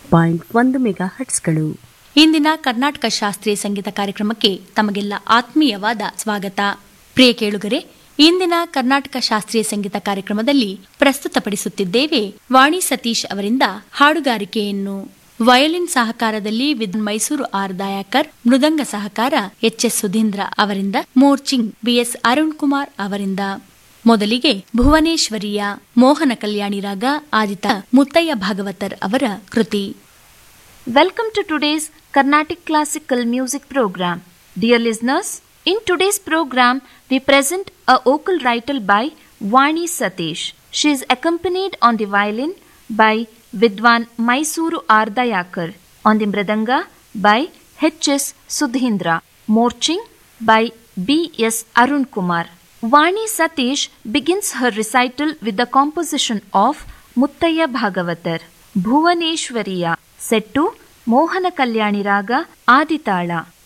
Point ಒಂದು mega ಹಟ್ಸ್ಗಳು ಇಂದಿನ ಕರ್ನಾಟಕ ಶಾಸ್ತ್ರೀಯ ಸಂಗೀತ ಕಾರ್ಯಕ್ರಮಕ್ಕೆ ತಮಗೆಲ್ಲ ಆತ್ಮೀಯವಾದ ಸ್ವಾಗತ ಪ್ರಿಯ ಕೇಳುಗರೆ ಇಂದಿನ ಕರ್ನಾಟಕ ಶಾಸ್ತ್ರೀಯ ಸಂಗೀತ ಕಾರ್ಯಕ್ರಮದಲ್ಲಿ ಪ್ರಸ್ತುತಪಡಿಸುತ್ತಿದ್ದೇವೆ ವಾಣಿ ಸತೀಶ್ ಅವರಿಂದ ಹಾಡುಗಾರಿಕೆಯನ್ನು ವಯೋಲಿನ್ ಸಹಕಾರದಲ್ಲಿ ವಿದ್ ಮೈಸೂರು ಆರ್ ದಯಾಕರ್ ಮೃದಂಗ ಸಹಕಾರ ಎಚ್ ಎಸ್ ಸುಧೀಂದ್ರ ಅವರಿಂದ ಮೋರ್ಚಿಂಗ್ ಬಿಎಸ್ ಅರುಣ್ ಕುಮಾರ್ ಅವರಿಂದ ಮೊದಲಿಗೆ ಭುವನೇಶ್ವರಿಯ ಮೋಹನ ಕಲ್ಯಾಣಿ ರಾಗ ಆದಿತ ಮುತ್ತಯ್ಯ ಭಾಗವತರ್ ಅವರ ಕೃತಿ Welcome to today's Carnatic Classical Music Program. Dear listeners, in today's program, we present a vocal recital by Vani Satish. She is accompanied on the violin by Vidwan Mysuru Ardayakar, on the mridanga by H.S. Sudhindra, morching by B.S. Arun Kumar. Vani Satish begins her recital with the composition of Muttaya Bhagavatar, Bhuvaneshwariya, set to Mohana Kalyani Raga Aditala.